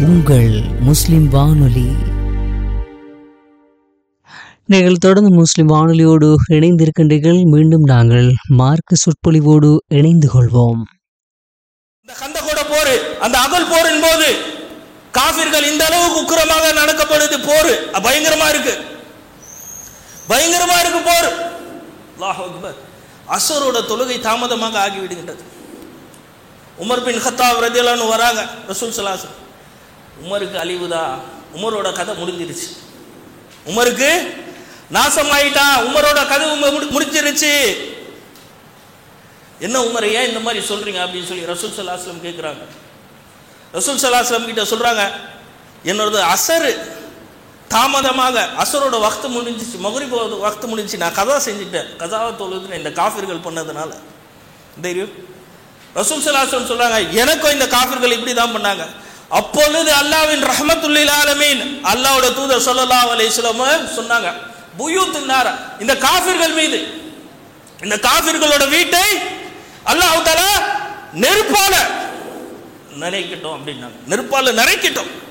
உங்கள் முஸ்லிம் வானொலி நீங்கள் தொடர்ந்து முஸ்லிம் வானொலியோடு இணைந்திருக்கின்றீர்கள் மீண்டும் நாங்கள் மார்க்க சொற்பொழிவோடு இணைந்து கொள்வோம் இந்த கந்தகோட போர் அந்த அகல் போரின் போது காபிர்கள் இந்த அளவுக்கு உக்கிரமாக நடக்கப்படுது போர் பயங்கரமா இருக்கு பயங்கரமா இருக்கு போர் அல்லாஹ் அக்பர் அசரோட தொழுகை தாமதமாக ஆகிவிடுகின்றது உமர் பின் ஹத்தாப் ரதியலான்னு வராங்க ரசூல் சலாசம் உமருக்கு அழிவுதா உமரோட கதை முடிஞ்சிருச்சு உமருக்கு நாசமாயிட்டான் உமரோட கதை உம- முடி- முடிஞ்சிருச்சு என்ன உமர் ஏன் இந்த மாதிரி சொல்றீங்க அப்படின்னு சொல்லி ரசூல் சல்லாஸ்லம் கேட்குறாங்க ரசூல் சல்லாஸ்லம் கிட்ட சொல்றாங்க என்னோட அசரு தாமதமாக அசரோட வக்து முடிஞ்சிச்சு மகுரிப் வக்து முடிஞ்சிச்சு நான் கதா செஞ்சுட்டேன் கதாவை தொழுது இந்த காஃபிர்கள் பண்ணதுனால தெரியும் ரசூல் சல்லாஸ்லம் சொல்றாங்க எனக்கும் இந்த காஃபிர்கள் இப்படி தான் பண்ணாங்க அப்பொழுது அல்லாவின் ரஹமத்துல்லில் ஆலமீன் அல்லாவோட தூதர் ஸல்லல்லாஹு அலைஹி வஸல்லம் சொன்னாங்க புயூத்து நார இந்த காஃபிர்கள் மீது இந்த காபிர்களோட வீட்டை அல்லாஹ் தஆலா நெருப்பால நினைக்கட்டும் அப்படின்னாங்க நெருப்பால நிறைக்கட்டும்